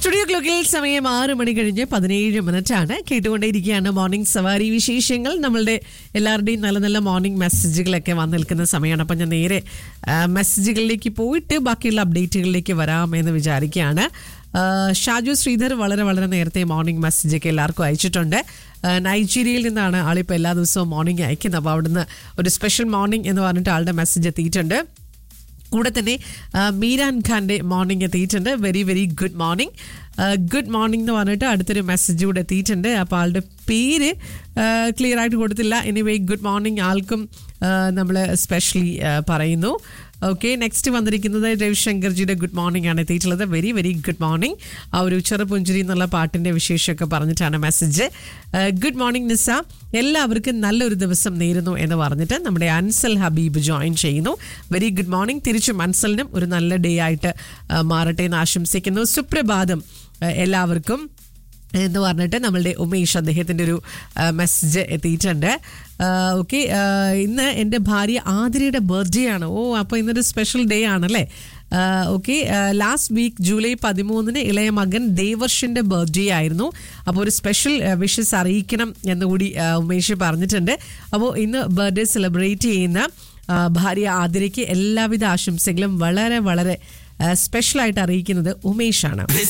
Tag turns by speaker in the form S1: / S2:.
S1: studio ക്ലോക്കിൽ സമയം ആറ് മണി കഴിഞ്ഞ് പതിനേഴ് മിനിറ്റ് ആണ് കേട്ടുകൊണ്ടേയിരിക്കുകയാണ് മോർണിംഗ് സവാരി വിശേഷങ്ങൾ നമ്മളുടെ എല്ലാവരുടെയും നല്ല നല്ല മോർണിംഗ് മെസ്സേജുകളൊക്കെ വന്നു നിൽക്കുന്ന സമയമാണ് അപ്പം ഞാൻ നേരെ ആ, മെസ്സേജുകളിലേക്ക് പോയിട്ട് ബാക്കിയുള്ള അപ്ഡേറ്റുകളിലേക്ക് വരാം എന്ന് വിചാരിക്കുകയാണ് ആ, ഷാജു ശ്രീധർ വളരെ വളരെ നേരത്തെ മോർണിംഗ് മെസ്സേജൊക്കെ എല്ലാവർക്കും അയച്ചിട്ടുണ്ട് ആ, നൈജീരിയയിൽ നിന്നാണ് ആളിപ്പോൾ എല്ലാ ദിവസവും മോർണിംഗ് അയക്കുന്നത് അപ്പോൾ അവിടുന്ന് ഒരു സ്പെഷ്യൽ മോർണിംഗ് എന്ന് പറഞ്ഞിട്ട് ആളുടെ മെസ്സേജ് എത്തിയിട്ടുണ്ട് കൂടെ തന്നെ ആ, മീരാൻ ഖാന്റെ മോർണിംഗ് എത്തിയിട്ടുണ്ട് very very good morning good morning എന്ന് പറഞ്ഞിട്ട് അടുത്തൊരു മെസ്സേജ് കൂടെ എത്തിയിട്ടുണ്ട് അപ്പോൾ ആളുടെ പേര് ക്ലിയർ ആയിട്ട് കൊടുത്തില്ല എനിവേ ഗുഡ് മോർണിംഗ് ആൾക്കും നമ്മൾ സ്പെഷ്യലി പറയുന്നു ഓക്കെ നെക്സ്റ്റ് വന്നിരിക്കുന്നത് രവിശങ്കർജിയുടെ ഗുഡ് മോർണിംഗ് ആണ് എത്തിയിട്ടുള്ളത് വെരി വെരി ഗുഡ് മോർണിംഗ് ആ ഒരു ചെറുപുഞ്ചിരി എന്നുള്ള പാട്ടിന്റെ വിശേഷമൊക്കെ പറഞ്ഞിട്ടാണ് മെസ്സേജ് ഗുഡ് മോർണിംഗ് നിസ എല്ലാവർക്കും നല്ലൊരു ദിവസം നേരുന്നു എന്ന് പറഞ്ഞിട്ട് നമ്മുടെ അൻസൽ ഹബീബ് ജോയിൻ ചെയ്യുന്നു വെരി ഗുഡ് മോർണിംഗ് തിരിച്ചും അൻസലിനും ഒരു നല്ല ഡേ ആയിട്ട് ആ, മാറട്ടെ എന്ന് ആശംസിക്കുന്നു സുപ്രഭാതം ആ, എല്ലാവർക്കും എന്ന് പറഞ്ഞിട്ട് നമ്മളുടെ ഉമേഷ് അദ്ദേഹത്തിൻ്റെ ഒരു മെസ്സേജ് എത്തിയിട്ടുണ്ട് ഓക്കെ ഇന്ന് എൻ്റെ ഭാര്യ ആതിരയുടെ ബർത്ത്ഡേ ആണ് ഓ അപ്പോൾ ഇന്നൊരു സ്പെഷ്യൽ ഡേ ആണല്ലേ ഓക്കെ ലാസ്റ്റ് വീക്ക് ജൂലൈ പതിമൂന്നിന് ഇളയ മകൻ ദേവർഷിൻ്റെ ബർത്ത്ഡേ ആയിരുന്നു അപ്പോൾ ഒരു സ്പെഷ്യൽ വിഷസ് അറിയിക്കണം എന്നുകൂടി ആ, ഉമേഷ് പറഞ്ഞിട്ടുണ്ട് അപ്പോൾ ഇന്ന് ബർത്ത്ഡേ സെലിബ്രേറ്റ് ചെയ്യുന്ന ആ, ഭാര്യ ആതിരയ്ക്ക് എല്ലാവിധ ആശംസകളും വളരെ വളരെ സ്പെഷ്യലായിട്ട് അറിയിക്കുന്നത് ഉമേഷാണ്
S2: This